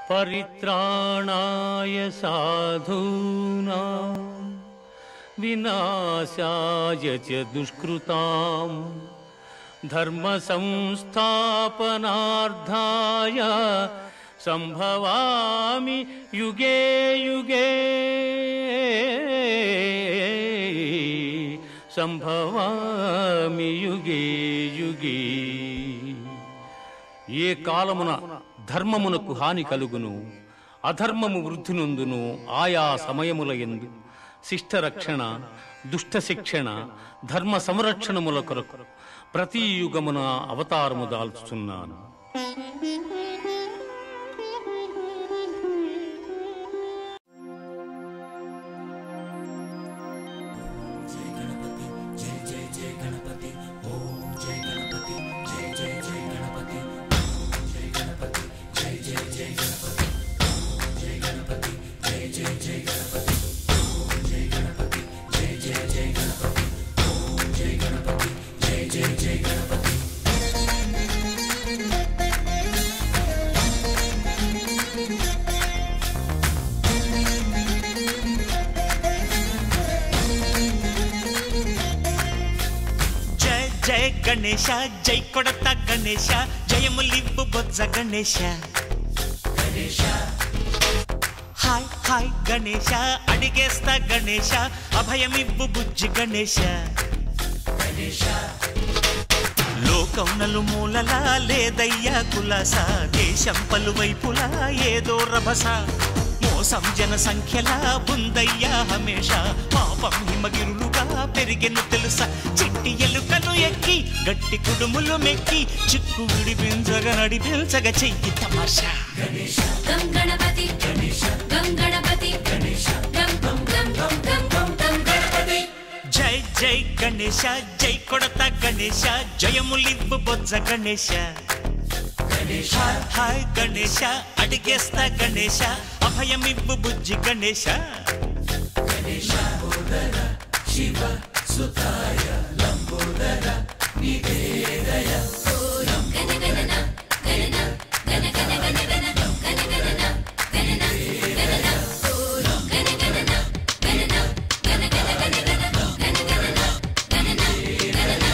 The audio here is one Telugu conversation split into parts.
परित्राणाय साधूनां विनाशाय च दुष्कृताम् धर्मसंस्थापनार्थाय सम्भवामि युगे युगे सम्भवामि युगे युगे ఏ కాలమున ధర్మమునకు హాని కలుగును అధర్మము వృద్ధినందును ఆయా సమయముల ఎందు శిష్ట రక్షణ దుష్ట శిక్షణ ధర్మ సంరక్షణముల కొరకు ప్రతి యుగమున అవతారము దాల్చుచున్నాను జయ జయ గణేಶ జై కొడత గణేಶ జయములింపు బొజ్జ గణేశ హాయ్ హాయ్ గణేశ అడిగేస్తా గణేశ అభయమివ్వు బుజ్జి గణేశ లోకం నలుమూలలా లేదయ్యా కులాస దేశం పలువైపులా ఏదో రభస మోసం జన సంఖ్యలా ఉందయ్యా హమేష పాపం హిమగిరులుగా పెరిగెను తెలుసా చిట్టి ఎలుకలు ఎక్కి గట్టి కుడుములు మెక్కి చిక్కు విడిపించగ నడిపించగ చెయ్యి తమాషా గం గణపతి గం గణపతి గం గం గం గం గం గం గం గణపతి జై జై గణేశ జై కొడత గణేశ జయములివ్వు బొజ్జ గణేశ హాయ్ హాయ్ గణేశ అడిగేస్తా గణేశ అభయమివ్వు బుజ్జి గణేశ గణ గణన గణన గణ గణ గణ గణ గణ గణన గణన గణన గణ గణన గణన గణ గణ గణ గణ గణ గణన గణన గణన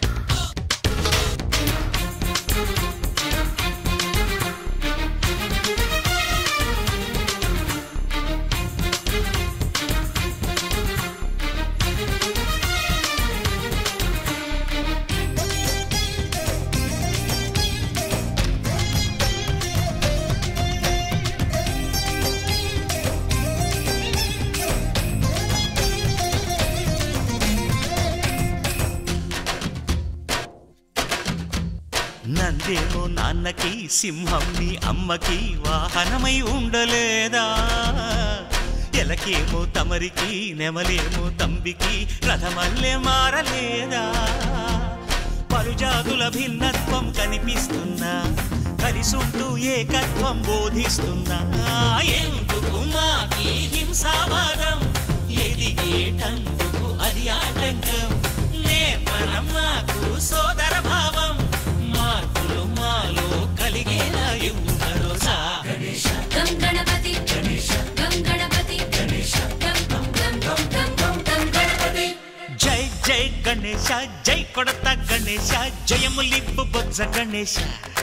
నందేమో నాన్నకి సింహం నీ అమ్మకి వాహనమై ఉండలేదా ఎలకేమో తమరికి నెమలేమో తంబికి రథమల్లే మారలేదా పలుజాతుల భిన్నత్వం కనిపిస్తున్నా కలిసుంటూ ఏకత్వం బోధిస్తున్నా ఎందుకు మాకి హింసావాదం ఎదిగేటందుకు అది ఆటంకం నేపరం మాకు సోదర భావం మార్పులు మాలో కలిగేలా ఇవ్వు భరోసా గం గణపతి గం గణపతి గం గం గం గం గం గం గం గణపతి జై జై గణేశ జై కొడత గణేశ జయములిప్పు బొజ్జ గణేశ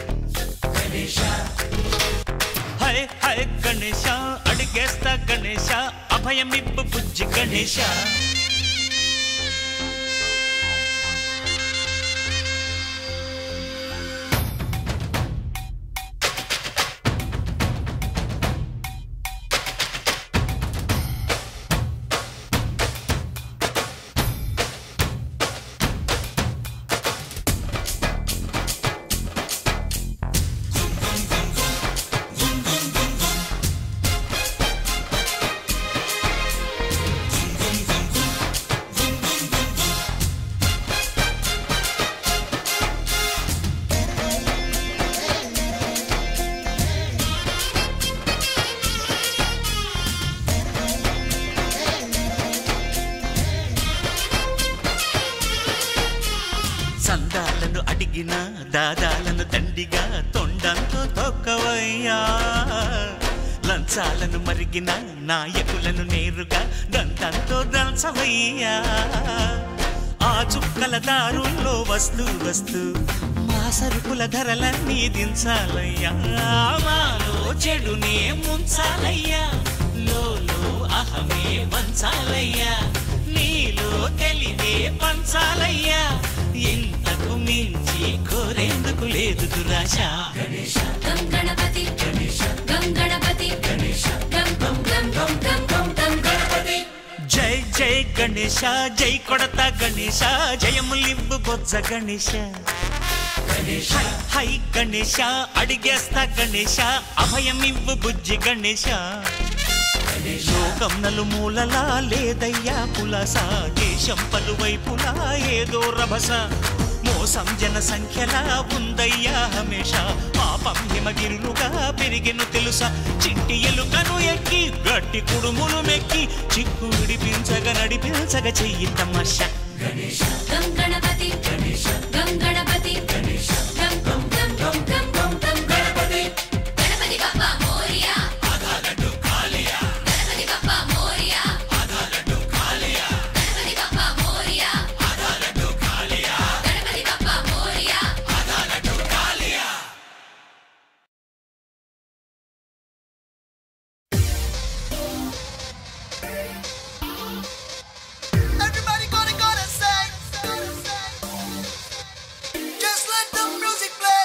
హరే హరే గణేశ అడిగేస్తా గణేశ అభయమిప్పు బుజ్జి గణేశ సందాలను అడిగిన దాదాలను దండిగా తొండంతో తొక్కవయ్యా కంచాలను మరిగిన నాయకులను నేరుగా దంతంతో దంచవయ్యా ఆ చుక్కల దారుల్లో వస్తూ వస్తూ మా సరుకుల ధరలన్నీ దించాలయ్యా మాలో చెడునే ముంచాలయ్యా లోలో అహమే పంచాలయ్యా నీలో తెలివే పంచాలయ్యా ఇంతకు మించి కోరేందుకు లేదు దురాశ గం గణపతి గం గణపతి గం గం గం గం గం గం గం గణపతి జై జై గణేశ జై కొడత గణేశ జయములింబు బొజ్జ గణేశ హై, హై గణేశ అడిగేస్తా గణేశ అభయం ఇవ్వు బుజ్జి గణేశ లోకం నలుమూలలా లేదయ్యా పులస దేశం పలువైపులా ఏదో రభస మోసం జన సంఖ్యలా ఉందయ్యా హమేష పాపం హిమగిరులుగా పెరిగెను తెలుసా చిట్టి ఎలుకను ఎక్కి గట్టి కుడుములు మెక్కి చిక్కు విడిపించగ నడిపించగ చెయ్యి తమాష గం గణపతి గం గణపతి గం గం గం గం గం గం గం Ganapati Ganapati Bappa Morya Ganapati Bappa Morya Ganapati Bappa Morya Ganapati Bappa Morya Everybody gonna gonna say. Just let the music play.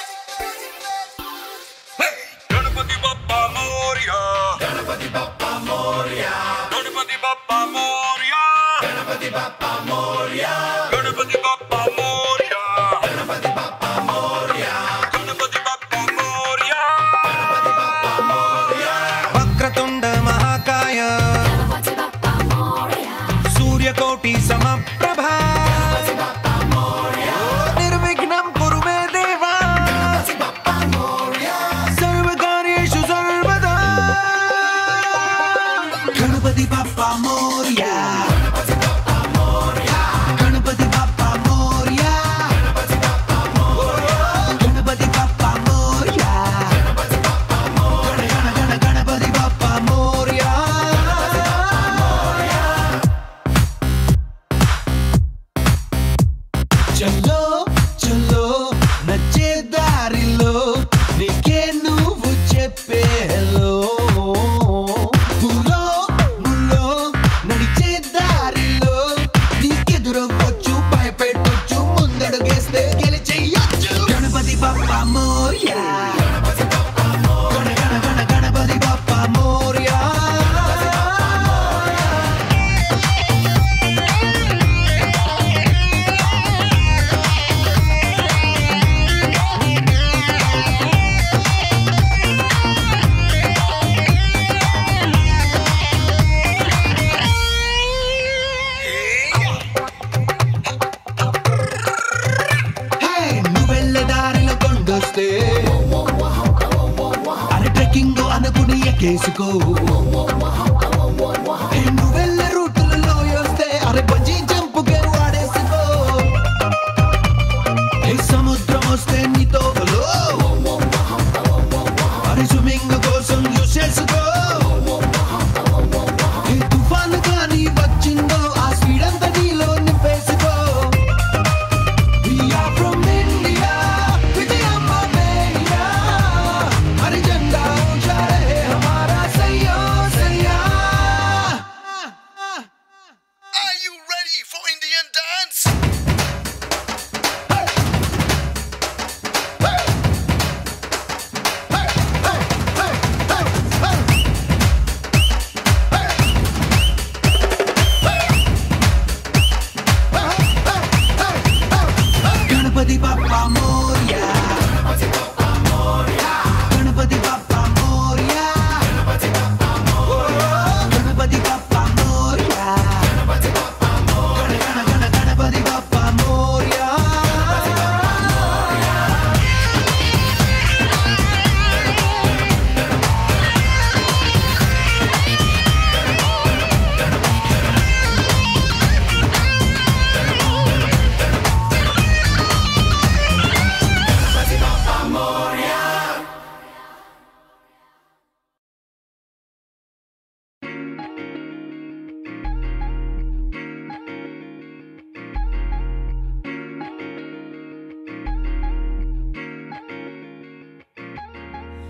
Ganpati Bappa Morya Ganpati Bappa Morya Ganpati Bappa Morya Ganpati Bappa Morya Ganpati Bappa Morya Ganpati Bappa Morya Ganpati Bappa Morya Ganpati Bappa Morya Vakratunda మహాకాయ సూర్యకోటి సమప్రభ నిర్విఘ్నం కురు మే దేవా సర్వకార్యేషు సర్వదా గణపతి బప్ప మోర్యా గణపతి బప్ప మోర్యా గణపతి బప్ప మోర్యా గణ గణ గణ గణపతి బప్ప మోర్యా చల్లో చల్లో నచ్చే దారిలో నీకే నువ్వు చెప్పే హలో గులో గులో నడిచే దారిలో నీకెదురవ్వచ్చు భయపెట్టొచ్చు ముందడుగేస్తే గెలిచేయొచ్చు గణపతి బప్ప మోర్యా గణ గణ గణ గణపతి బప్ప మోర్యా హే, నువ్వెళ్ళే దారిలో కొండొస్తే అరే ట్రెక్కింగ్ అనుకుని ఎక్కేసుకో హే, నువ్వెళ్ళే రూట్లలో వస్తే అరే బజ్జీ జంపుకే వాడేసుకో హే, సముద్రం వస్తే నీతో అరే స్విమ్మింగ్ కోసం యూస్ చేసుకో హే, తుఫాను కానీ వచ్చిందో ఆ స్పీడ్ అంతా నీలో నింపేసుకో We are from India, Vijayamma Mania. हर झंडा ऊंचा रहे हमारा सैया सैया Are you ready for Indian dance?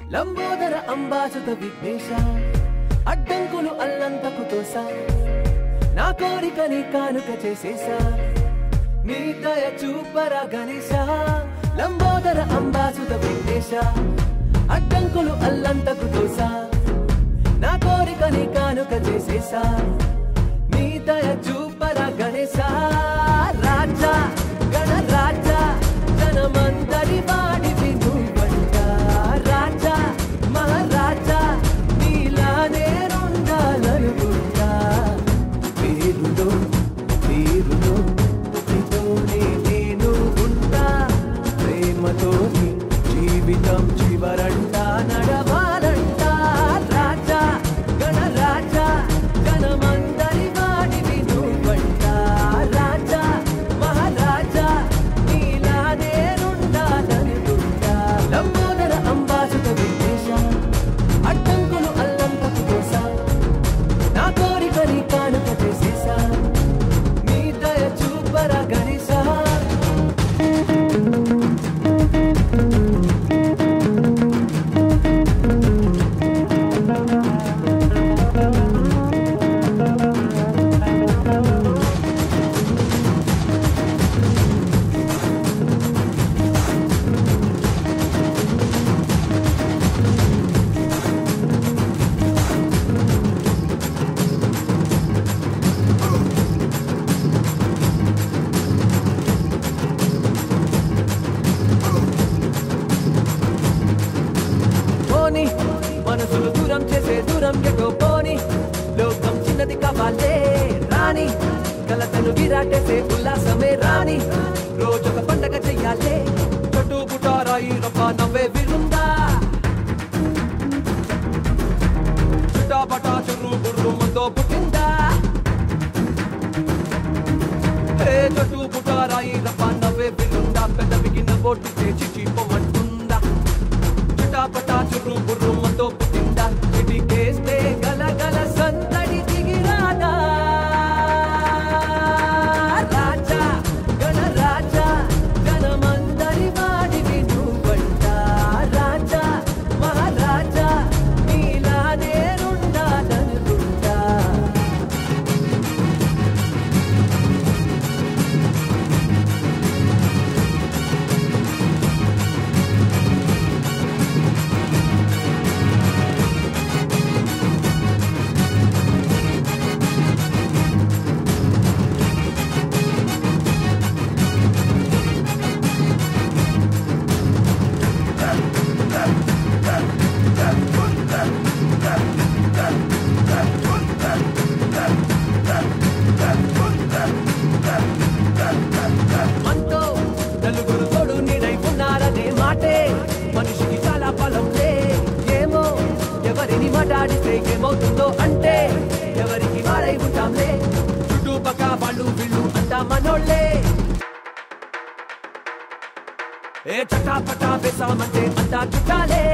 Lambodara అంబాసుత Vighnesha అడ్డంకులు అల్లంతకు తోసా నా కోరికని కానుక చేసేసా నీ దయ చూపరా గణేశ లంబోదర అంబాసుత విఘ్నేశ అడ్డంకులు అల్లంతకు తోసా నా కోరికని కానుక చేసేసా నీ దయ చూపరా గణేశ రాజా గణ రాజా జనమందరి వాడివి నువ్వంట రాజా మహారాజా నీలానే ఉండాలనుకుంటా పేరులో పేరులో నీతోనే నేను ఉంటా ప్రేమతోని జీవితం చివరంటా నడవాలంటా రాజా గణ రాజా జనమందరి వాడివి నువ్వంట రాజా మహారాజా నీలానే ఉండాలనుకుంటా లంబోదర అంబాసుత విద్వేష అడ్డంకులు అల్లంతకు కోసా నా కోరికని కానుక చేసేసా నీ దయ చూపరా గణేశా పోని మనసులు దూరం చేసే దూరం ఎటో పోని లోకం చిన్నది కావాలే రాని కలతను విరాటేసే ఉల్లాసమే రాని రోజొక పండగ చెయ్యాలే చుట్టూ పుటారాయి రొప్ప నవ్వే విరుందా చుట్టాపటా చుర్రు బుర్రు ముందో పుట్టిందా హే చుట్టూ పుటారాయి రప్ప నవ్వే విరుందా పెద్ద బిగిన బోటు చిచి పొమ్మంటుందా చిటాపటా చుర్రు బుర్రు మొత్తం పుట్టిందా చిటికేస్తే గల గల సందడి దిగిరాదా రాజా గణ రాజా జనమందరి వాడివి నువ్వంట రాజా మహారాజా నీలానే ఉండాలనుకుంటా మనతో నలుగురు తోడు నీడై ఉన్నారనే మాటే మనిషికి చాలా బలంలే ఏమో ఎవరిని మాట్లాడితే ఏమవుతుందో అంటే ఎవరికి వారై ఉంటాంలే చుట్టుపక్క వాళ్ళు వీళ్ళు అంతా మనోళ్ళే ఏ చటాపటా వేసామంటే అంతా చుట్టాలే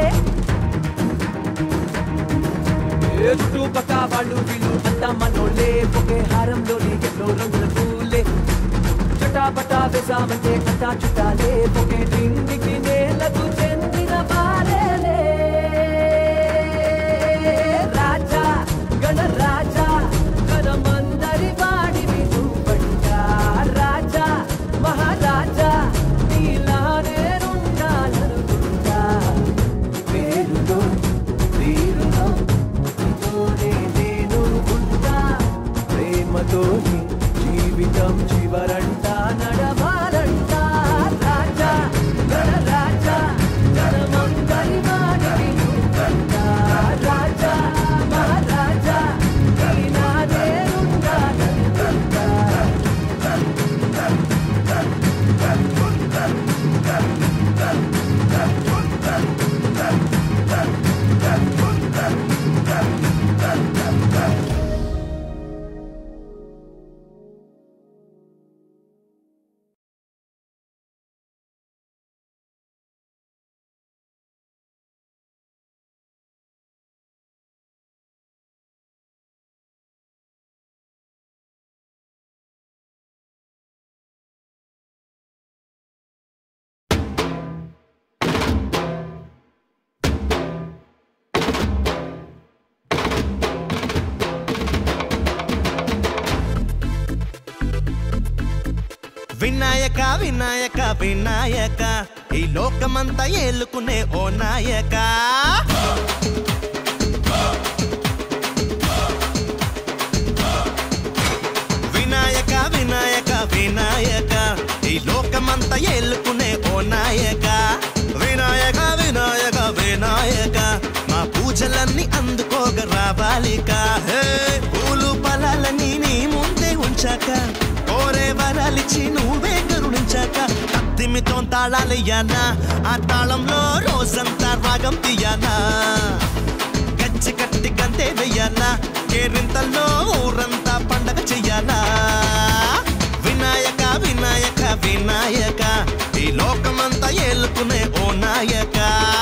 ఏ చుట్టుపక్క వాళ్ళు వీళ్ళు అంతా మనోళ్ళే ఒకే హారంలోని ఎన్నో రంగుల పూలే చటాపటా వేసామంటే అంతా చుట్టాలే ఒకే రింగికి నేలకు చెందిన వారేలే రాజా గణ రాజా గణమందరి వాడివి నువ్వంట రాజా మహారాజా నీలానే ఉండాలనుకుంటా పేరులో తీరులో నీతోనే నేను ఉంటా ప్రేమతోని జీవితం చివరంట నడవాలంట రాజా గణ రాజా జనమందరి వినాయక వినాయక వినాయక ఈ లోకమంతా ఏలుకునే ఓ నాయక వినాయక వినాయక వినాయక ఈ లోకమంతా ఏలుకునే ఓ నాయక వినాయక వినాయక వినాయక మా పూజలన్నీ అందుకోగ రావాలిక హే పూలు ఫలాలని నీ ముందే ఉంచాక కోరే వరాలిచ్చి నువ్వే కరుణించాక కత్తిమితో తాళాలయ్యానా ఆ తాళంలో రోజంతా రాగం తీయాలా గచ్చి కట్టి కంతే వెయ్యాలా కేరింతల్లో ఊరంతా పండగ చెయ్యాలా వినాయక వినాయక వినాయక ఈ లోకమంతా ఏలుకునే ఓ నాయక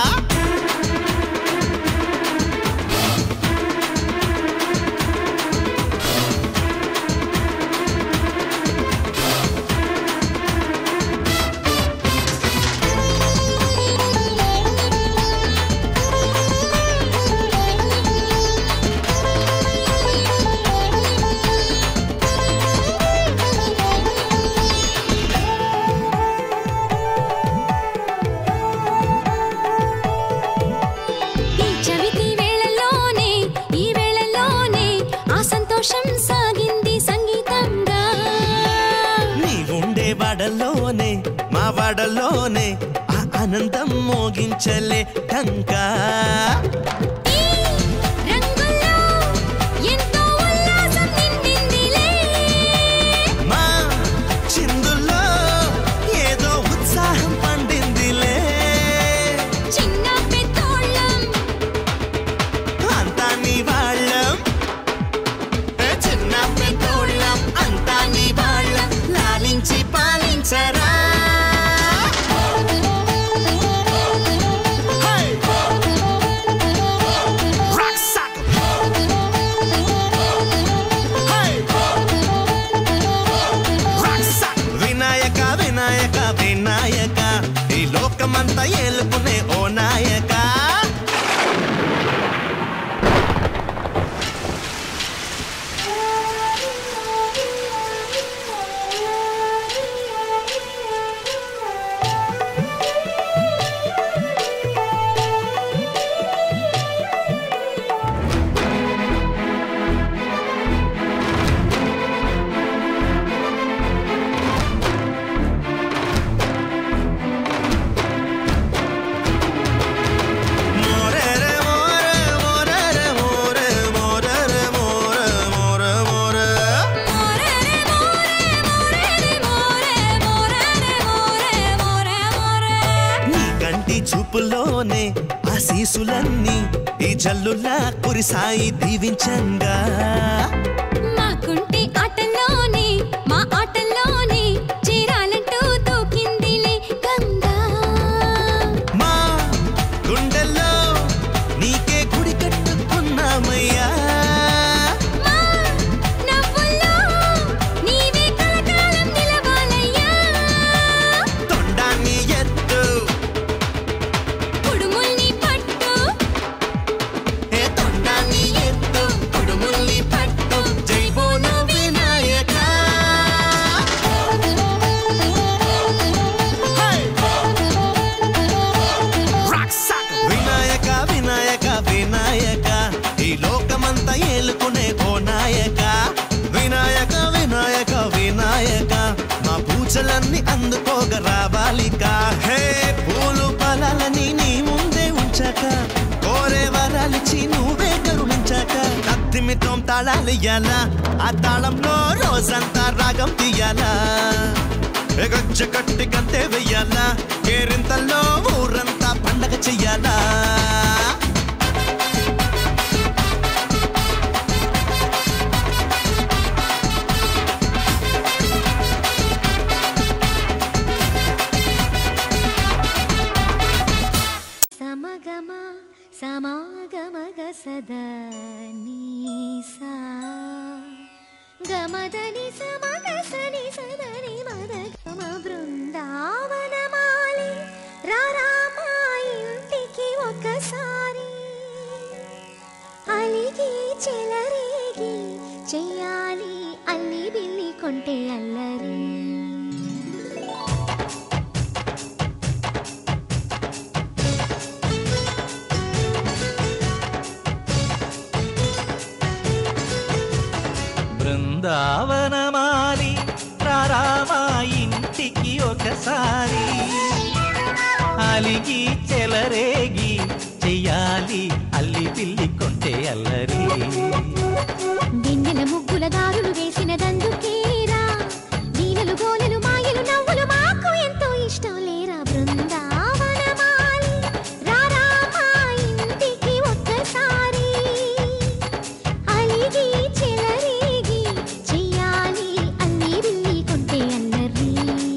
ఈ చవితి వేళల్లోనే ఈ వేళల్లోనే ఆ సంతోషం సాగింది సంగీతంగా నీ ఉండే వాడలోనే మా వాడలోనే ఆ ఆనందం మోగించలే టంకా ఈ రంగుల్లో ఎంతో ఉల్లాసం నిండిందిలే మా చిందుల్లో ఏదో ఉత్సాహం పండిందిలే చిన్న పెద్దోళ్ళం అంతా నీ వాళ్ళం ఏ చిన్న పెద్దోళ్ళం అంతా నీ వాళ్ళం లాలించి పాలించరా హై! రాక్ సాక్! హై! రాక్ సాక్! వినాయక వినాయక వినాయక ఈ లోకమంతా ఏలుకునే ఓ నాయక మోరెరే మోరె మోరెరే మోరె మోరెరే మోరె మోరె మోరె మోరేరే మోరే మోరేరే మోరే మోరేరే మోరే మోరే మోరే నీ కంటి చూపులోనే ఆశీసులన్నీ ఈ జల్లులా కురిసాయి దీవించంగా మా కుంటి ఆటల్లోనే మా ఆటల్లోనే చేరాలంటూ తోకిందిలే గంగా మా గుండెల్లో నీకే గుడి కట్టుకున్నామయ్యా మా నవ్వుల్లో నీవే కలకాలం నిలవాలయ్యా తొండాన్ని ఎత్తు కుడుముల్ని పట్టు ఏ తొండాన్ని ఎత్తు కుడుముల్ని పట్టు జై బోలో వినాయక హై! రాక్ సాక్! వినాయక వినాయక వినాయక ఈ లోకమంతా ఏలుకునే ఓ నాయక వినాయక వినాయక వినాయక మా పూజలన్నీ అందుకోగ రావాలిక హే పూలు ఫలాలని నీ ముందే ఉంచాక కోరే వరాలిచ్చి నువ్వే కరుణించాక కత్తిమితో తాళాలియ్యాలా ఆ తాళంలో రోజంతా రాగం తీయాలా ఎగొచ్చ కట్టి కంతే వెయ్యాలా కేరింతల్లో ఊరంతా పండగ చెయ్యాలా సమగమ సమాగమగ సదా నీసా గమదని సమగ సని సదని మద గమ బృందావనమాలి రారామా ఇంటికి ఒకసారి అలిగి చెలరేగి చెయ్యాలి అల్లి బిల్లి కొంటే అల్లరి బృందావనమాలి రారామా ఇంటికి ఒకసారి అలిగి చెలరేగి చెయ్యాలి అల్లి పిల్లి కొంటే అల్లరి వెన్నెల ముగ్గుల దారులు వేసినదందుకేరా వీణలు గోలెలు మాయలు నవ్వులు మాకు ఎంతో ఇష్టం లేరా బృందావనమాలి రారా మా ఇంటికి ఒక్కసారి అలిగి చెలరేగి చెయ్యాలి అల్లి బిల్లి కొంటే అల్లరి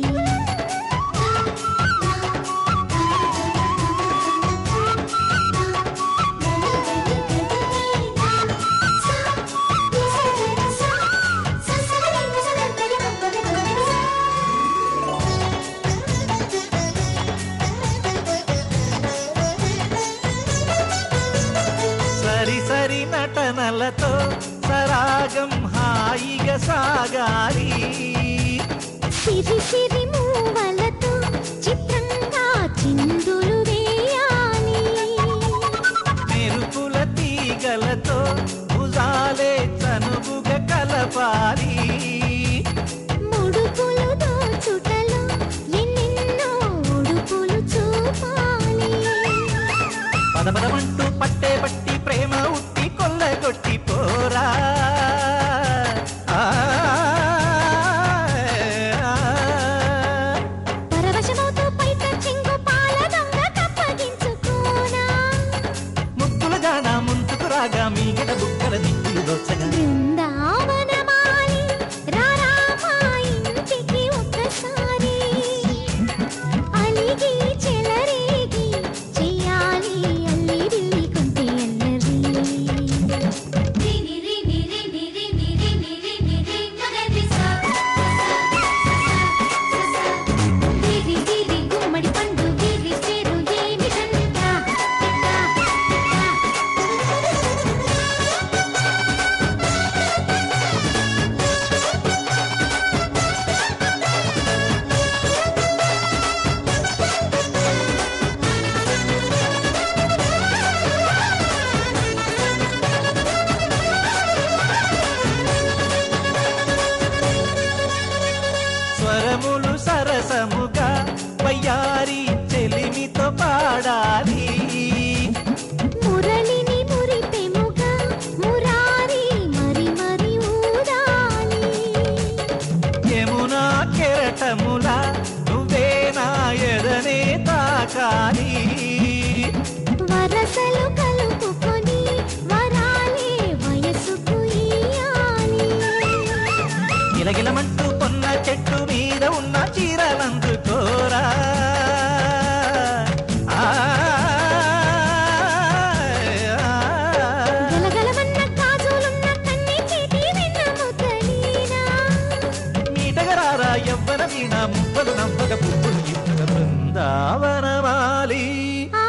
సరి సరి నటనలతో సరాగం హాయిగా సాగాలి సిరి సిరి మూవలతో చిత్రంగా చిందులు వేయాలి మెరుపుల తీగలతో భుజాలే చనువుగా కలపాలి ముడుపులు దోచుటలో ఎన్నెన్నో ఉడుపులు చూపాలి పదపదమంటూ పట్టే పట్టి ప్రేమ ఉట్టి కొల్లగొట్టి పోరా ఆ, ఆ, పరవశమవుతూ పైట చెంగు పాల దొంగ కప్పగించుకోనా ముక్కుల జాన ముందుకు రాగా మీగడ బుక్కల దిక్కులు దోచగా బృందావనమాలి రారా మా ఇంటికి ఒక్కసారి అలిగి చెలరేగి చెయ్యాలి అల్లి బిల్లి కొంటే అల్లరి రిని రిని రిని రిని రిని రిని రి మగరి సా గిరి గిరి గుమ్మడి పండు గిరి పేరు ఏమిటంట స్వరములు సరసముగా వయ్యారి చెలిమితో పాడాలి మురళిని మురిపెముగా మురారి మరి మరి ఊదాలి యమునా కెరటముల నువ్వే నా ఎదనే తాకాలి వరసలు కలుపుకొని వరాలే వయసుకు ఇయ్యాలి గిలగిలమంటూ పొన్న చెట్టు మీద ఉన్న చీరలందుకోరా ఆ, ఆ, గలగలమన్న కాజులున్న కన్ని చేతి వెన్న ముద్దలీనా మీటగరారా ఎవ్వర వీణ మువ్వలు నవ్వగ పువ్వులు ఇవ్వగ బృందావనమాలి ఆ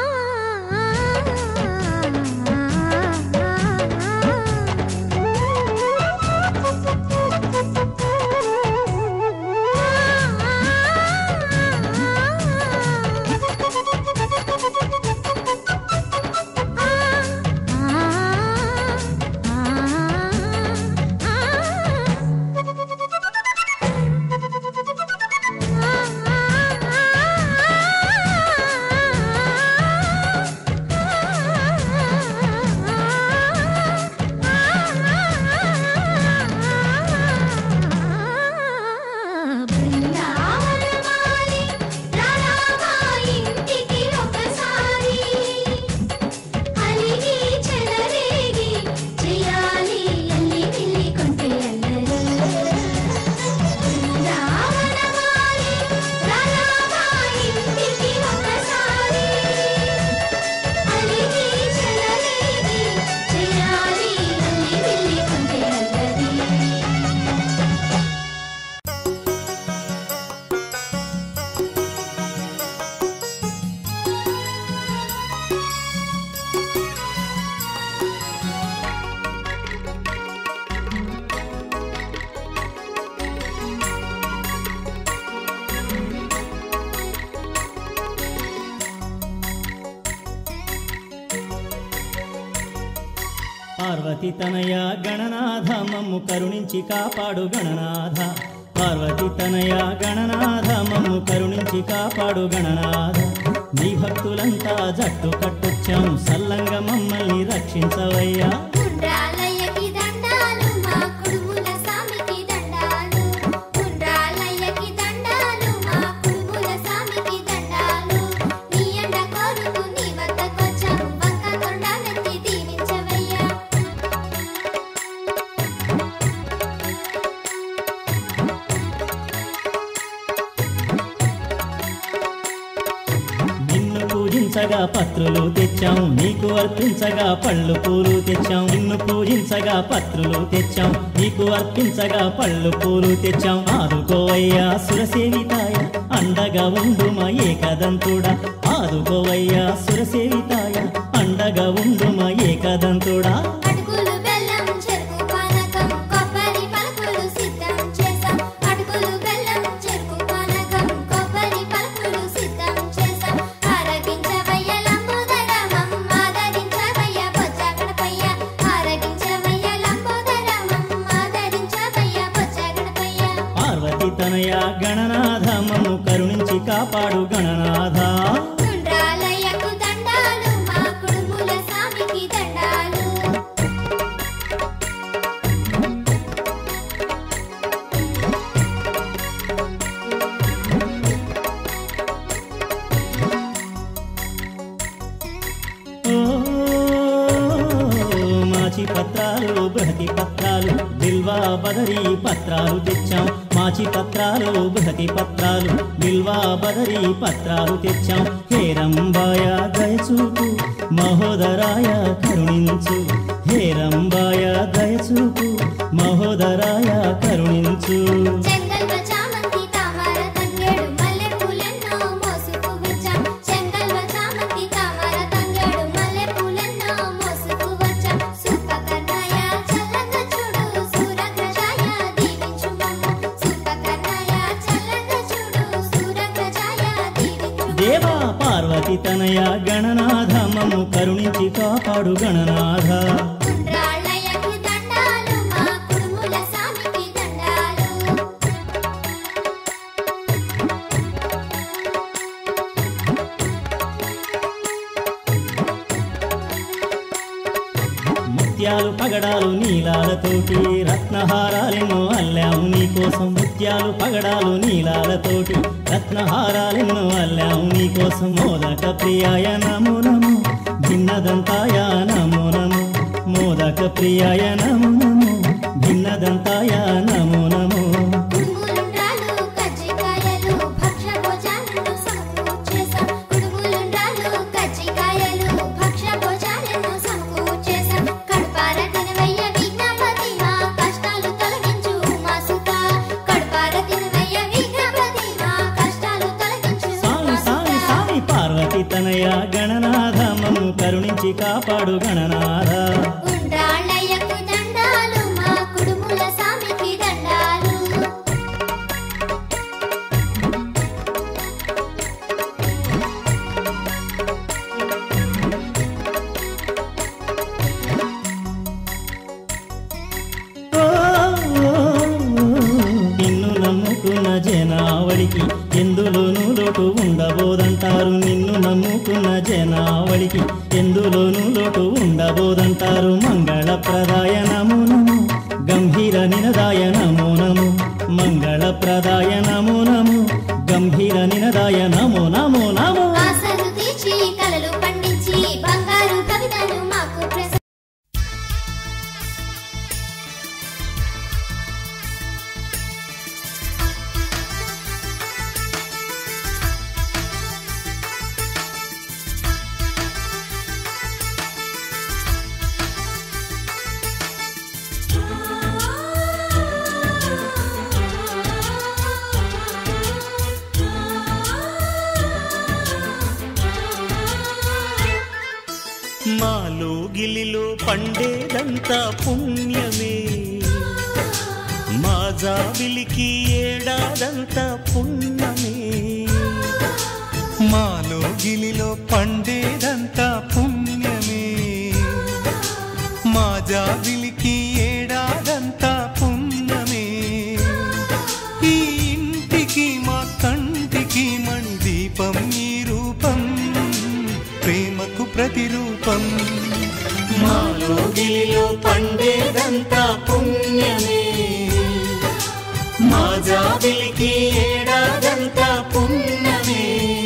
ఆ పార్వతి తనయ గణనాథ మమ్ము కరుణించి కాపాడు గణనాథ పార్వతి తనయ గణనాథ మమ్ము కరుణించి కాపాడు గణనాథ నీ భక్తులంతా జట్టు కట్టొచ్చాం సల్లంగా మమ్మల్ని రక్షించవయ్యా ఉండ్రాలయ్యకి దండాలు మా కుడుముల సామికి దండాలు ఉండ్రాలయ్యకి దండాలు మా కుడుముల సామికి దండాలు నీ ఎండ కోరుతూ నీ వద్దకొచ్చాము వంక తొండాలెత్తి దీవించవయ్యా నిన్ను పూజించగా పత్రులు తెచ్చాం నీకు అర్పించగా పళ్ళు పూలు తెచ్చాం నిన్ను పూజించగా పత్రులు తెచ్చాం నీకు అర్పించగా పళ్ళు పూలు తెచ్చాం ఆదుకోవయ్యా సురసేవితాయ అండగా ఉండు మా ఏకదంతుడా ఆదుకోవయ్యా సురసేవితాయ అండగా ఉండు మా ఏకదంతుడా అటుకులు బెల్లం చెరుకు పానకం కొబ్బరి పలుకులు సిద్ధం చేసాం అటుకులు బెల్లం చెరుకు పానకం కొబ్బరి పలుకులు సిద్ధం చేసాం ఆరగించవయ్య లంబోదరమం ఆదరించవయ్య బొజ్జ గణపయ్య ఆరగించవయ్య లంబోదరమం ఆదరించవయ్య బొజ్జ గణపయ్య పార్వతి తనయ గణనాథ మమ్ము కరుణించి కాపాడు గణనాథ ఉండ్రాలయ్యకు దండాలు మా కుడుముల సామికి దండాలు ఓ, మాచి పత్రాలు బృహతి పత్రాలు బిల్వా బదరి పత్రాలు తెచ్చాం మాచి పత్రాలు బృహతి పత్రాలు బిల్వా బదరి పత్రాలు తెచ్చాం హేరంబాయ దయచూపు మహోదరాయ కరుణించు హేరంబాయ దయచూపు మహోదరాయ కరుణించు చెంగల్వ చామంతి తామర తంగేడు మల్లె పూలెన్నో మోసుకు వచ్చాం చెంగల్వ చామంతి తామర తంగేడు మల్లె పూలెన్నో మోసుకు వచ్చాం సూపకర్ణాయ చల్లగా చూడు సూరగ్రజాయ దీవించు మమ్ము సూపకర్ణాయ చల్లగా చూడు సూరగ్రజాయ దీవించు దేవా పార్వతి తనయ గణనాథ మమ్ము కరుణించి కాపాడు గణనాథ ఉండ్రాళ్ళయ్యకు దండాలు మా కుడుముల సామికి దండాలు ముత్యాలు పగడాలు నీలాలతోటి రత్నహారాలెన్నో అల్లాము నీకోసం ముత్యాలు పగడాలు నీలాలతోటి రత్నహారాలెన్నో అల్లాము నీకోసం మోదక ప్రియాయ నమో నమో భిన్నదంతాయ నమో నమో మోదక ప్రియాయ నమో నమో భిన్నదంతాయ నమో నమో కుడుములుండ్రాలు కజ్జికాయలు భక్ష భోజాలను సమకూర్చేశాం కుడుములుండ్రాలు కజ్జికాయలు భక్ష భోజాలను సమకూర్చేశాం కడుపార తినవయ్య విఘ్నపతి మా కష్టాలు తొలగించు మా సుత కడుపార తినవయ్య విఘ్నపతి మా కష్టాలు తొలగించు సామి మా సామి సుత సామి పార్వతి తనయ గణనాథ మమ్ము కరుణించి కాపాడు గణనాథ ఉండ్రాళ్ళయ్యకు దండాలు మా కుడుముల సామికి దండాలు ఓ, నిన్ను నమ్ముకున్న జనావళికి ఎందులోనూ లోటు ఉండబోదంటారు నిన్ను నమ్ముకున్న జనావళికి ఎందులోనూ లోటు ఉండబోదంటారు మంగళప్రదాయ నమో నమో గంభీర నినదాయ నమో నమో మంగళప్రదాయ నమో నమో గంభీర నినదాయ నమో నమో నమో ఆశలు తీర్చి కలలు పండించి బంగారు కవితలు మాకు ప్రస మాలో గిలిలో పండేదంతా పుణ్యమే మా జాబిలికి ఏడాదంతా పుణ్యమే మాలో గిలిలో పండేదంతా పుణ్యమే మా జాబిలికి ఏడాదంతా పున్నమే ఈ ఇంటికి మా కంటికి మణి దీపం ఈ రూపం ప్రేమకు ప్రతిరూపం మాలో గిలిలో పండేదంతా పుణ్యమే మా జాబిలికి ఏడాదంతా పుణ్యమే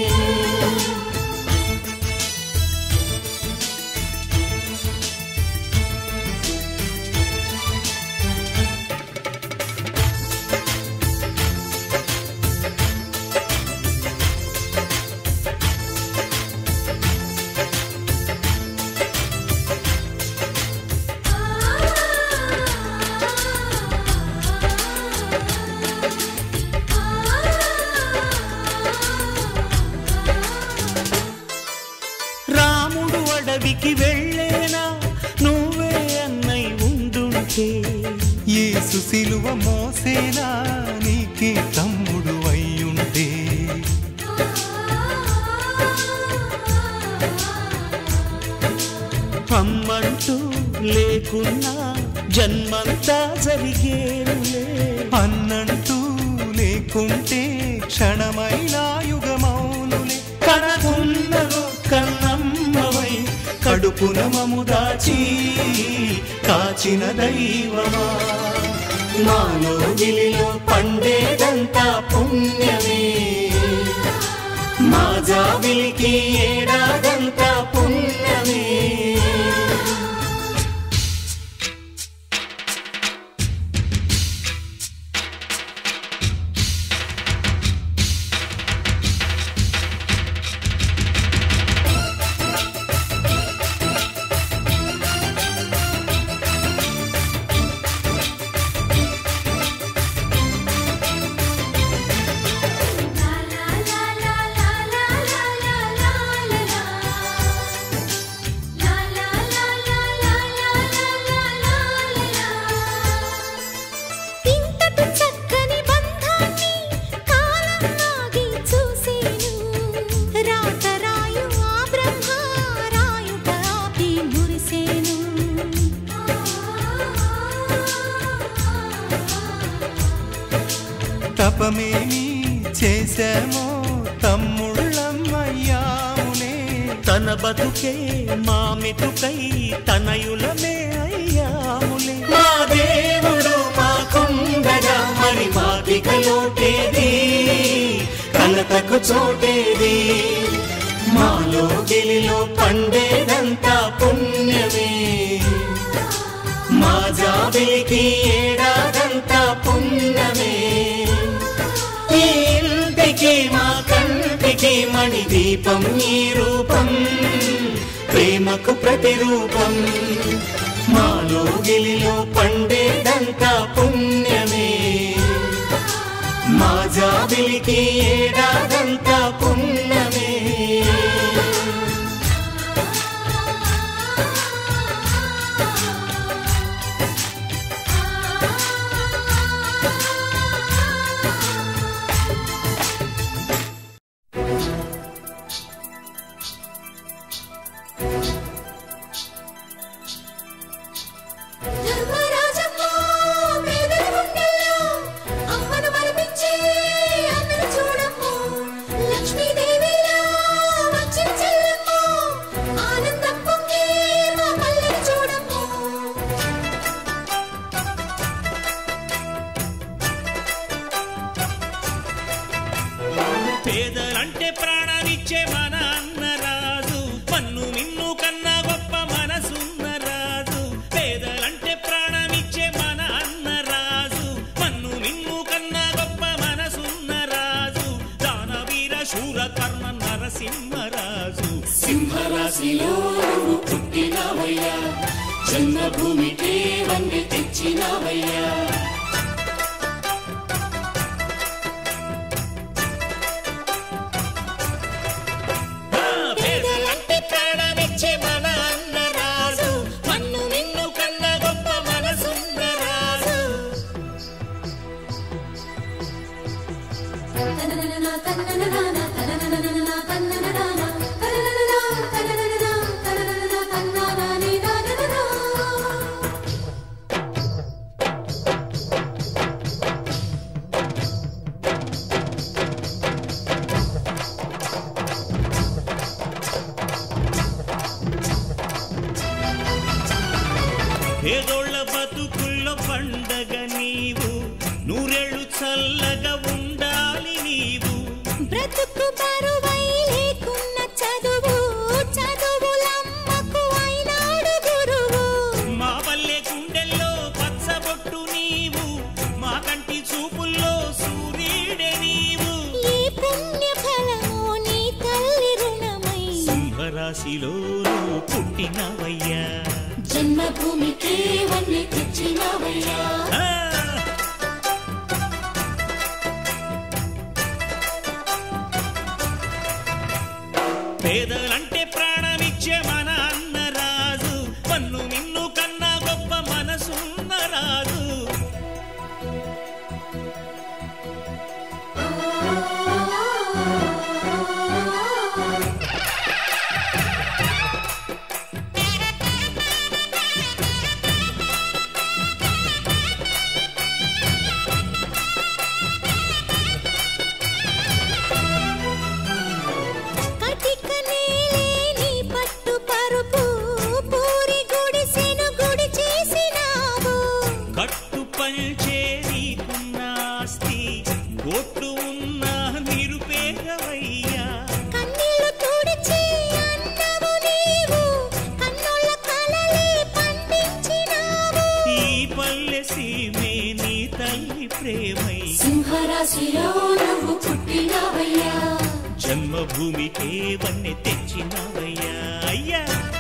రాముడు అడవికి వెళ్ళేనా నువ్వే అన్నై ఉండుంటే యేసు సిలువ మోసేనా నీకే తమ్ముడు అయ్యుంటే అమ్మంటూ లేకున్నా జన్మంతా జరిగేనులే అన్నంటూ లేకుంటే క్షణమైన యుగమౌనులే కనకున్నదో కన్నమ్మవై కడుపున మము దాచి కాచిన దైవమా మాలో గిలిలో పండేదంతా పుణ్యమే మా జాబిలికి ఏడాదంతా పుణ్యమే ఇంతటి చక్కని బంధాన్ని కాలం ఆగి చూసేను రాత రాయు ఆ బ్రహ్మ రాయుట ఆపి మురిసేను తపమేమి చేశామో తమ్ముళ్ళమ్మయ్యాములే తన బతుకే మా మెతుకై తనయులమే అయ్యాములే మా దేవుడు మా కొండగా మరి మా దిగలోటేది కలతకు చోటేది మాలో గిలిలో పండేదంతా పుణ్యమే మా జాబిలికి ఏడాదంతా పుణ్యమే ఈ ఇంటికి మా కంటికి మణి దీపం ఈ రూపం ప్రేమకు ప్రతిరూపం మాలో గిలిలో పండేదంతా పుణ్యమే మా జాబిలికి ఏడాదంతా పుణ్యమే ధర్మరాజమ్మ పేదల గుండెల్లో అమ్మను మరిపించి అన్నను చూడమ్ము లక్ష్మీదేవిలా వచ్చిన చెల్లెమ్మ ఆనందం పొంగి మా పల్లెని చూడమ్ము పేదలంటే ప్రాణాలిచ్చే మన అన్నరాజు పన్ను మిన్ను కన్నా గొప్ప మనసున్న రాజు పేదలంటే ప్రాణమిచ్చే మన అన్నరాజు పన్ను మిన్ను కన్నా గొప్ప మనసున్న రాజు దానవీర శూర కర్ణ నరసింహరాజు సింహరాశిలో నువ్వు పుట్టినావయ్యా జన్మభూమికే వండి తెచ్చినావయ్యా పేదలంటే ప్రాణమిచ్చే మన అన్నరాజు పన్ను మిన్ను కన్నా గొప్ప మనసున్న రాజు తనననన తన్నననన తనననన తన్నననన తనననన తనననన తనననన తన్నానాని నాననన పేదోళ్ళ బతుకుల్లో పండగ నీవు నూరేళ్ళు చల్లగా ఉండాలి నీవు బ్రతుకు బరువై లేకున్న చదువు చదువులమ్మకు అయినాడు గురువు మా పల్లె గుండెల్లో పచ్చబొట్టు నీవు మా కంటి చూపుల్లో సూర్యుడే నీవు ఈ పుణ్య ఫలము నీ తల్లి రుణమై సింహరాశిలో నువ్వు పుట్టినవయ్యా జన్మభూమికి వన్నె తెచ్చినవయ్యా ఆ! పేదలంటే ప్రాణమిచ్చే మన అన్నరాజు పన్ను నిన్ను కన్నా గొప్ప మనసున్న రాజు కటిక నేలేని పట్టు పరుపు పూరి గుడిసెను గుడి చేసినావు కట్టు పంచే నీకున్న ఆస్తి కోట్లు ఉన్న నిరుపేదవయ్యా కన్నీళ్లు తుడిచి అన్నవు నీవు కన్నుల కలలే పండించినావు ఈ పల్లె సీమే నీ తల్లి ప్రేమై సింహరాశిలో నువ్వు పుట్టినవయ్యా జన్మభూమికే వన్నె తెచ్చినవయ్యా అయ్యా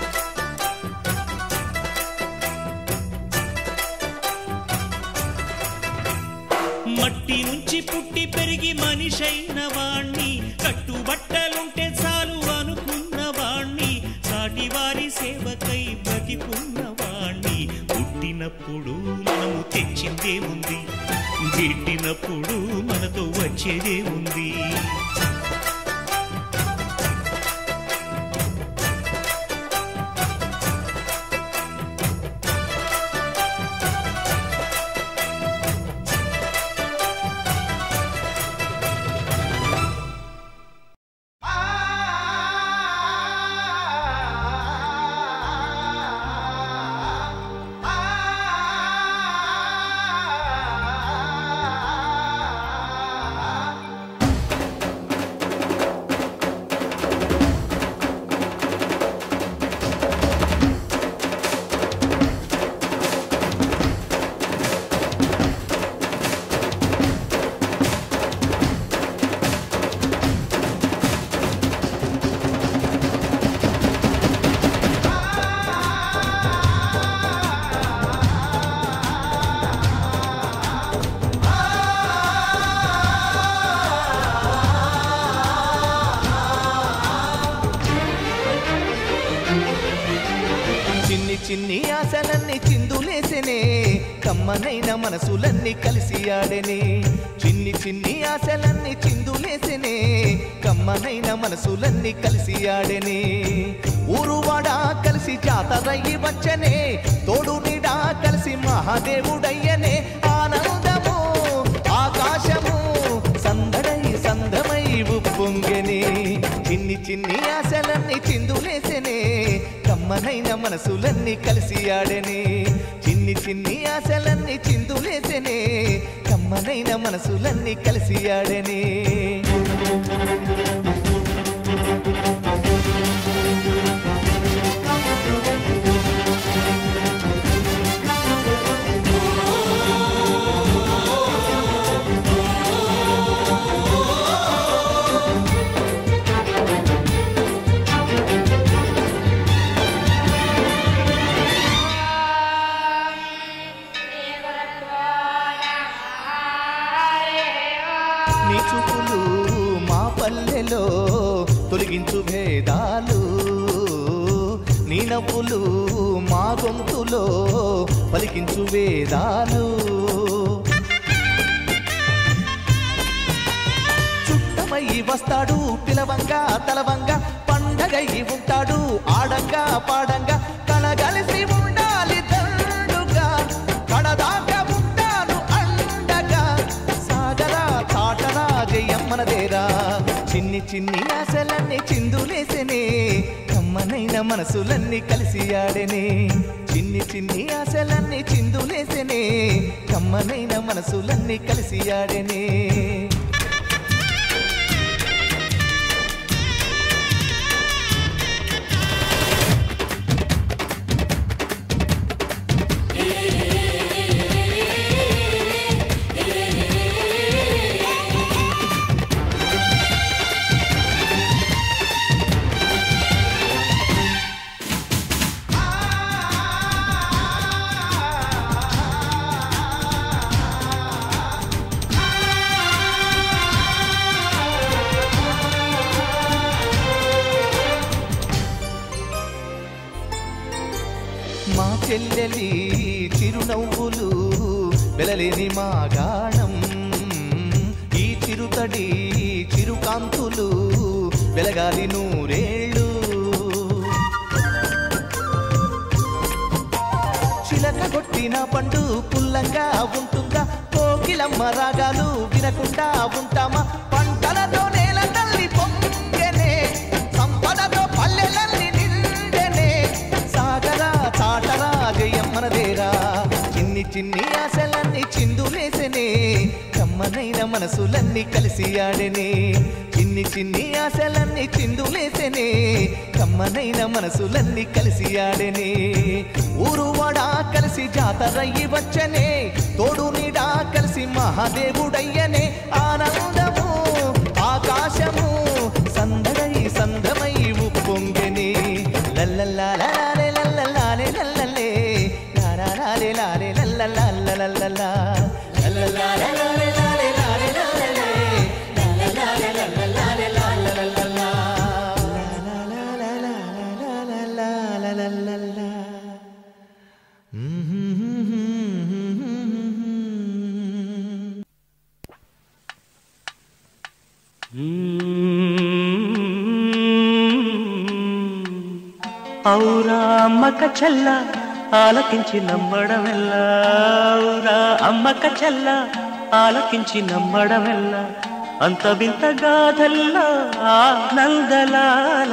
మట్టి నుంచి పుట్టి పెరిగి మనిషైన వాణ్ణి కట్టుబట్టలుంటే చాలు అనుకున్న వాణ్ణి సాటి వారి సేవకై బ్రతికున్న వాణ్ణి పుట్టినప్పుడు మనము తెచ్చిందే ఉంది గిట్టినప్పుడు మనతో వచ్చేదే ఉంది చిన్ని చిన్ని ఆశలన్నీ చిందులేసెనే కమ్మనైన మనసులన్నీ కలిసి ఆడెనే చిన్ని చిన్ని ఆశలన్నీ చిందులేసెనే కమ్మనైన మనసులన్నీ కలిసి ఆడెనే ఊరువాడ కలిసి జాతరయ్యి వచ్చనే తోడు నీడా కలిసి మహాదేవుడయ్యనే ఆనందము ఆకాశము సందడై సందమై ఉప్పొంగెనే చిన్ని చిన్ని ఆశలన్నీ చిందులేసెనే కమ్మనైన మనసులన్నీ కలిసి ఆడెనే చిన్ని చిన్ని ఆశలన్నీ చిందులేసెనే కమ్మనైన మనసులన్నీ కలిసి ఆడెనే నీ చూపులు మా పల్లెలో తొలగించు భేదాలు నీ నవ్వులు మా గొంతులో పలికించు వేదాలు చుట్టమై వస్తాడు పిలవంగా తలవంగా పండగై ఉంటాడు ఆడంగా పాడంగా కనగలిసి ఉండాలి దండుగా కడదాకా ఉంటాను అండగా సాగరా తాటరా జయమ్మనదేరా చిన్ని చిన్ని ఆశలన్నీ చిందులేసెనే కమ్మనైన మనసులన్నీ కలిసి ఆడెనే చిన్ని చిన్ని చిన్ని ఆశలన్నీ చిందులేసెనే కమ్మనైన మనసులన్నీ కలిసి ఆడెనే మా చెల్లెలి చిరునవ్వులు వెలలేని మా గాణం ఈ చిరుతడి చిరుకాంతులు వెలగాలి నూరేళ్ళు చిలక కొట్టిన పండు పుల్లంగా ఉంటుందా కోకిలమ్మ రాగాలు వినకుండా ఉంటామా పంటలతో నేల తల్లి పొంగెనే సంపదతో పల్లెలన్నీ నిండెనే సాగరా చాటరా జయమ్మనదేరా చిన్ని చిన్ని ఆశలన్నీ చిందులేసెనే కమ్మనైన మనసులన్నీ కలిసి ఆడెనే చిన్ని చిన్ని ఆశలన్నీ చిందులేసెనే కమ్మనైన మనసులన్నీ కలిసి ఆడెనే ఊరువాడా కలిసి జాతరయ్యి వచ్చనే తోడు నీడా కలిసి మహాదేవుడయ్యనే ఆనందము ఆకాశము సందడై సందమై ఉప్పొంగెనే లల్లల్లాలే లల్లల్లాలే లల్లలే లారాలే లాలే లల్లల్లాలల్లల్లా లల్లల్లాలే లాలే లాలే లాలే లల్లలే లల్లల్లాలే లల్లల్లాలే లాలల్లల్లా లాలల్లల్లా ఔరా అమ్మక చెల్ల ఆలకించి నమ్మడమెల్ల ఔరా అమ్మక చెల్ల ఆలకించి నమ్మడమెల్ల అంత వింత గాథల్లా ఆనందలాల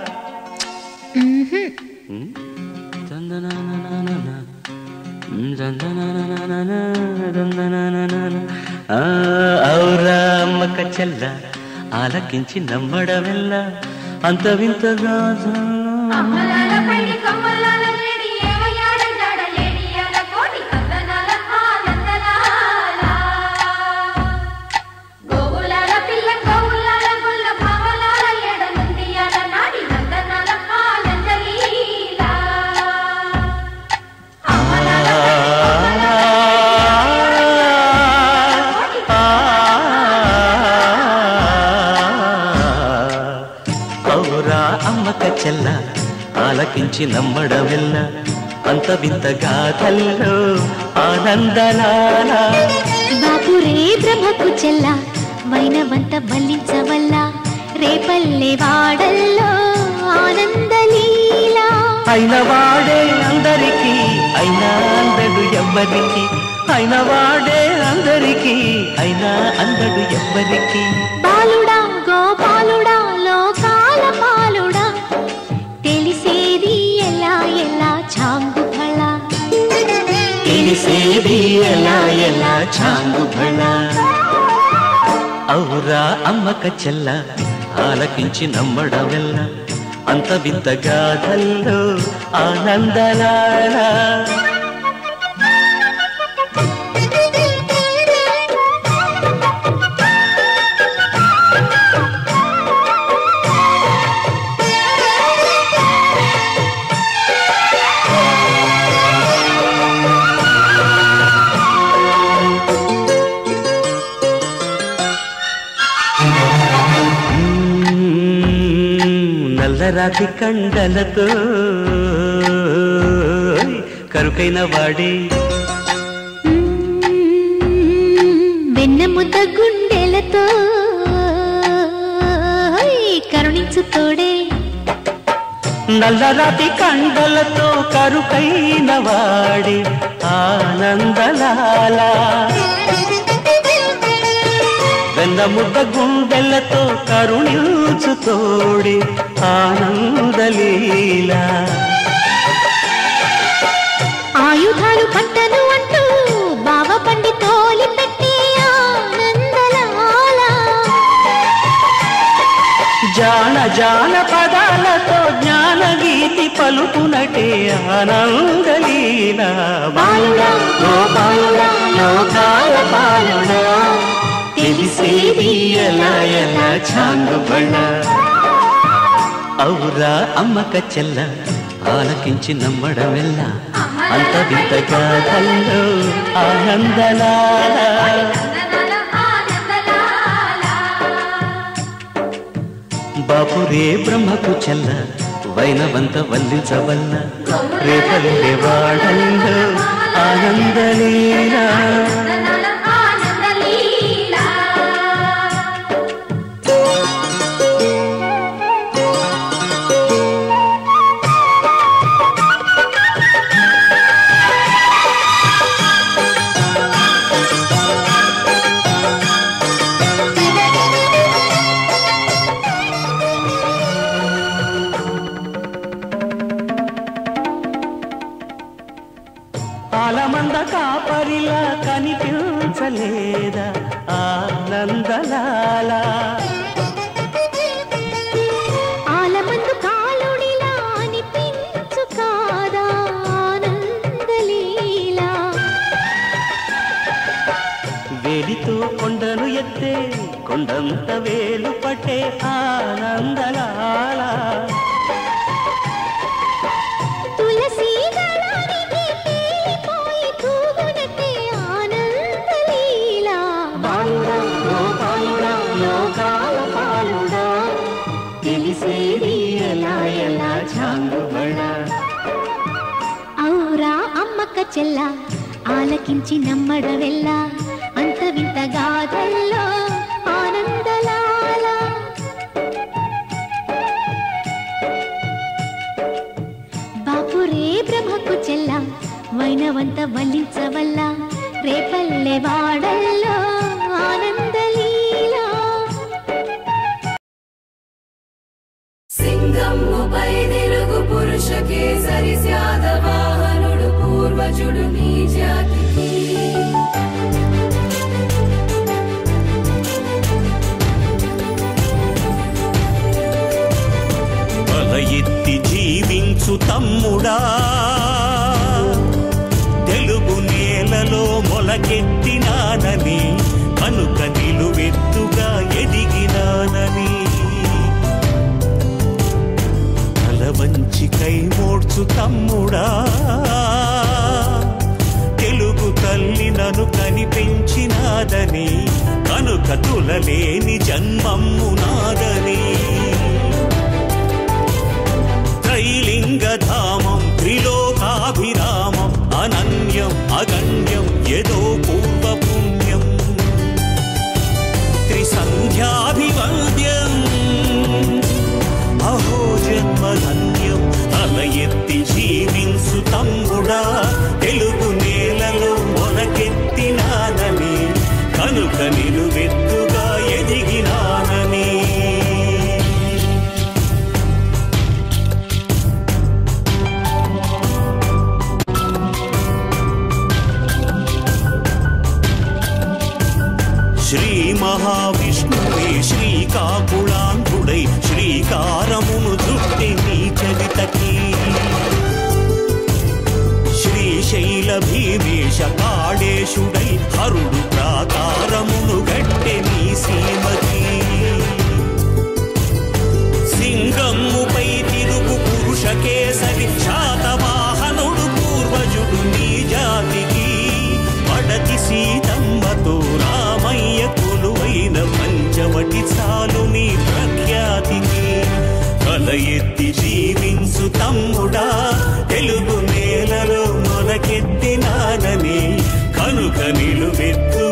దందనాననానన, దందనాననానన, దందనాననాన. ఆ, ఔరా అమ్మక చెల్ల ఆలకించి నమ్మడమెల్ల అంత వింత గాథల్లా అమ్మలాల పైడి కమ్మలాల లేడి ఏమయ్యాడ జాడ లేడి అల కోటి కందనాల ఆనందనాల గోవులాల పిల్ల గోవులాల గుల్ల భావలాల ఎడ నుండి అల నాడి నందనాల ఆనందలీల అమ్మలాల ఔరా అమ్మక చెల్ల ఆలకించి నమ్మడమెల్ల అంత వింత గాథల్లో ఆనందలాల బాపురే బ్రహ్మకు చెల్ల వైనవంత బల్లించవల్ల రేపల్లె వాడల్లో ఆనందలీలా అయిన వాడే అందరికీ అయినా అందడు ఎవ్వరికి అయిన వాడే అందరికీ అయినా అందడు ఎవ్వరికి బాలుడా గోపాలుడా లోకాల పాలుడా తెలిసేది ఎలా ఎలా చాంగు ఫళ తెలిసేది ఎలా ఎలా చాంగు భళ ఔరా అమ్మక చెల్ల ఆలకించి నమ్మడమెల్ల అంత వింత గాథల్లో ఆనందలాల నల్లరాతి కండలతో కరుకైన వాడే వెన్న ముద్ద గుండెలతో కరుణించు తోడే నల్లరాతి కండలతో కరుకైన వాడే ఆనందలాల వెన్న ముద్ద గుండెలతో కరుణించు తోడే ఆనందలీల ఆయుధాలు పట్టను అంటూ బావ పండి తోలి పెట్టి ఆనందలాల జాన జాన పదాలతో జ్ఞాన గీతి పలుకునటే ఆనందలీల బాలుడా ఓ బాలుడా లోకాల పాలుడా తెలిసేది ఎలా ఎలా చాంగుబళ్ళ ఔరా అమ్మక చెల్ల ఆలకించి నమ్మడమెల్ల అంత వింత గాథల్లో ఆనందలాల బాపురే బ్రహ్మకు చెల్ల వైనవంత వల్లించవల్ల రేపల్లె వాడల్లో ఆనందలీలా ఆలమంద కాపరిలా కనిపించలేదా ఆనందలాలా ఆలమందు కాలుడిలా అనిపించు కాదా ఆనందలీలా వేలితో కొండను ఎత్తే కొండంత వేలు పట్టే ఆనందలాలా తులసి దళానికి తేలిపోయి తూగునట్టే ఆనందలీలా బాలుడా ఓ బాలుడా లోకాల పాలుడా తెలిసేది ఎలా ఎలా చాంగుబడా ఔరా అమ్మక్క చెల్ల ఆలకించి నమ్మడవెల్ల అంత వింత గాథల్లో ఆనందలాల బాపురే బ్రహ్మకు చెల్ల వైనవంత వల్లించవల్ల రేపల్లె వాడల్లో ఆనందలీలా సింగమ్ముపై తిరుగు పురుష కేసరి శాతవాహనుడు పూర్వజుడు నీ జాతికి తల ఎత్తి జీవించు తమ్ముడా తెలుగు నేలలో మొలకెత్తినానని కనుక నిలువెత్తుగా ఎదిగినానని తల వంచి కై మోడ్చు తమ్ముడా తెలుగు తల్లి నన్ను కనిపెంచినాదని కనుక తులలేని జన్మమ్ము నాదని త్రైలింగధామం త్రిలోకాభిరామం అనన్యం అగణ్యం యదో పూర్వపుణ్యం త్రిసంధ్యాభివంద్యం అహో జన్మధన్యం తల ఎత్తి జీవించు తమ్ముడా తెలుగు నేలలో మొలకెత్తినానని కనుక నిలువెత్తుగా ఎదిగినానని శ్రీ మహావిష్ణువే శ్రీకాకుళాంధ్రుడై శ్రీకారమును చుట్టి నీ చరితకి శ్రీశైల భీమేశ కాళేశుడై హరుడు ప్రాకారమును గట్టె నీ సీమకి సింగమ్ముపై తిరుగు పురుష కేసరి శాతవాహనుడు పూర్వజుడు నీ జాతికి పడతి సీతమ్మతో రామయ్య కొలువైన పంచవటి చాలు నీ ప్రఖ్యాతికి తల ఎత్తి జీవించు తమ్ముడా తెలుగు నేలలో మొలకెత్తినానని కనుక నిలువెత్తు